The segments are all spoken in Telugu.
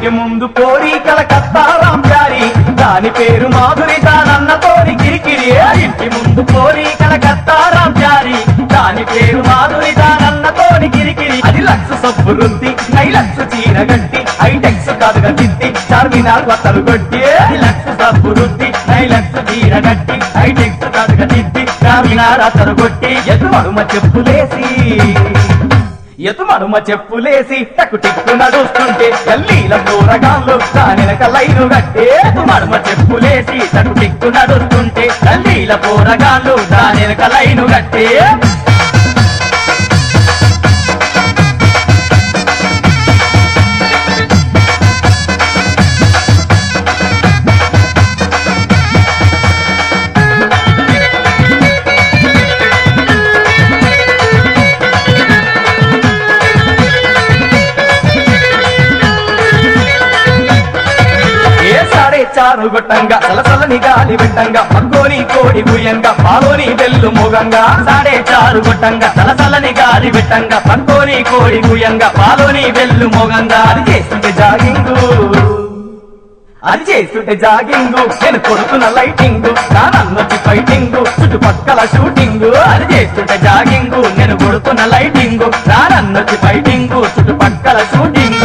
ఇంటి ముందు పోరి కలకత్తారాం ప్యారి దాని పేరు మాధురి దానన్న తోరి కిరికిరి ఇంటి ముందు పోరి కలకత్తారాం ప్యారి దాని పేరు మాధురి దానన్న తోని కిరికిరి అది లక్ష సబ్బు రుద్ది ఐ లక్ష చీర గట్టి ఐటెక్స్ కాదుగా తిత్తి చార్మినార్ వత్తలు కొట్టి లక్ష సబ్బు రుద్ది ఐ లక్ష చీర గట్టి ఐటెక్స్ కాదుగా తిత్తి చార్మినార్ అత్తరు కొట్టి ఎదుమడుమ చెప్పులేసి ఎతుమడుమ చెప్పులేసి టకు టిక్కు నడుస్తుంటే ఎల్లీల దూరగాళ్ళు దానినక లైను కట్టే ఎతుమడుమ చెప్పులేసి టకు టిక్కు నడుస్తుంటే ఎల్లీల పోరగాళ్ళు దానినక లైను కట్టే ఏ సాడే చారు గొట్టంగా సలసలని గాలి వెట్టంగా పక్కోని కోడి భూయంగా పాలోని వెల్లు మోగంగా సాడే చారు గొట్టంగా సలసలని గాలి వెట్టంగా పక్కోని కోడి భూయంగా పాలోని వెల్లు మోగంగా అది చేస్తుంటే జాగింగు అది చేస్తుంటే జాగింగు నేను కొడుతున్న లైటింగ్ నానన్నొచ్చి ఫైటింగ్ చుట్టుపక్కల షూటింగ్ అది చేస్తుంటే జాగింగు నేను కొడుతున్న లైటింగ్ నానన్నొచ్చి ఫైటింగ్ చుట్టుపక్కల షూటింగ్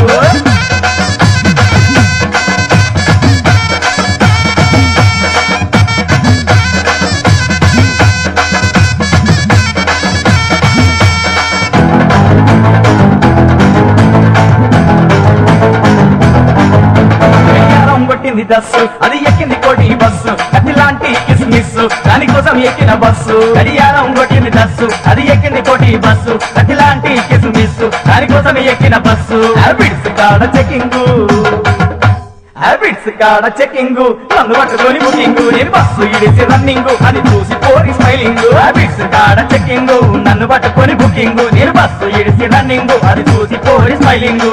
గడియారం కొట్టింది దస్సు అది ఎక్కింది కోటి బస్సు కత్తి లాంటి కిస్మిస్ దానికోసం ఎక్కిన బస్సు గడియారం కొట్టింది దస్సు అది ఎక్కింది కోటి బస్సు కత్తి లాంటి కిస్మిస్ దానికోసం ఎక్కిన బస్సు హ్యాబిట్స్ కాడ చెకింగ్ హ్యాబిట్స్ కాడ చెకింగ్ నన్ను పట్టుకొని బుకింగ్ నేను బస్సు ఇడిసి రన్నింగ్ అది చూసి పోరి స్మైలింగ్ హ్యాబిట్స్ కాడ చెకింగ్ నన్ను పట్టుకొని బుకింగ్ నేను బస్సు ఇడిసి రన్నింగ్ అది చూసి పోరి స్మైలింగ్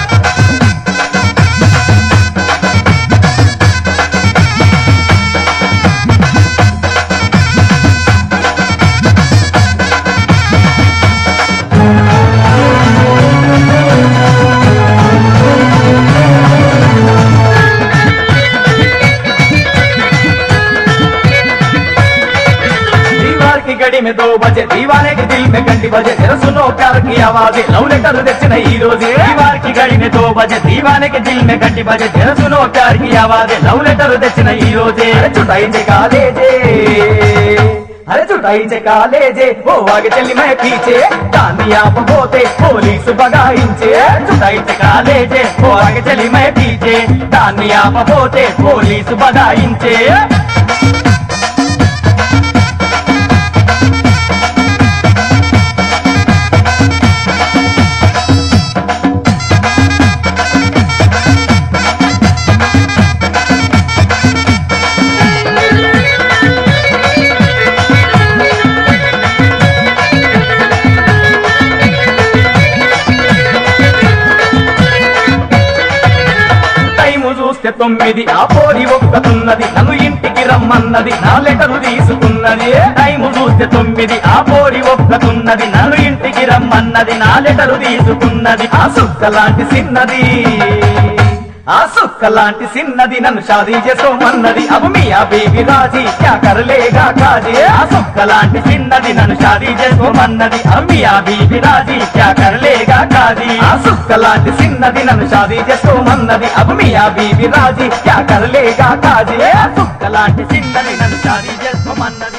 दीवार की घड़ी में दो बजे दीवाने के दिल में घंटी बजे तेरा सुनो प्यार की आवाजें लव लेटर తెచ్చిన ఈ రోజే दीवार की घड़ी में दो बजे दीवाने के दिल में घंटी बजे तेरा सुनो प्यार की आवाजें लव लेटर తెచ్చిన ఈ రోజే అరే చుటాయి చే కాలేజే అరే చుటాయి చే కాలేజే ఓ ఆగే చెల్లి మే పీछे దాన్ని ఆపబోతే పోలీసు బగాయించే చుటాయి చే కాలేజే ఓ ఆగే చెల్లి మే పీछे దాన్ని ఆపబోతే పోలీసు బగాయించే టైము చూస్తే తొమ్మిది ఆ పోరి ఒక్కతున్నది నన్ను ఇంటికి రమ్మన్నది నా లెటరు తీసుకున్నది టైము చూస్తే తొమ్మిది ఆ పోరి ఒక్కతున్నది నన్ను ఇంటికి రమ్మన్నది నా లెటరు తీసుకున్నది ఆ సుక్క లాంటి చిన్నది ఆ సుక్క లాంటి చిన్నది నన్ను షాదీ చేసుకోమన్నది అవు మియా బేబీ రాజీ క్యా కరలేగా కాజీ ఆ సుక్క లాంటి చిన్నది నన్ను షాదీ చేసుకోమన్నది అవు మియా బేబీ రాజీ క్యా కరలేగా కాజీ ఆ సుక్క లాంటి చిన్నది నన్ను షాదీ చేసుకోమన్నది అవు మియా బీబీ రాజీ క్యా కరలేగా కాజీ ఆ సుక్క లాంటి చిన్నది నన్ను షాదీ చేసుకోమన్నది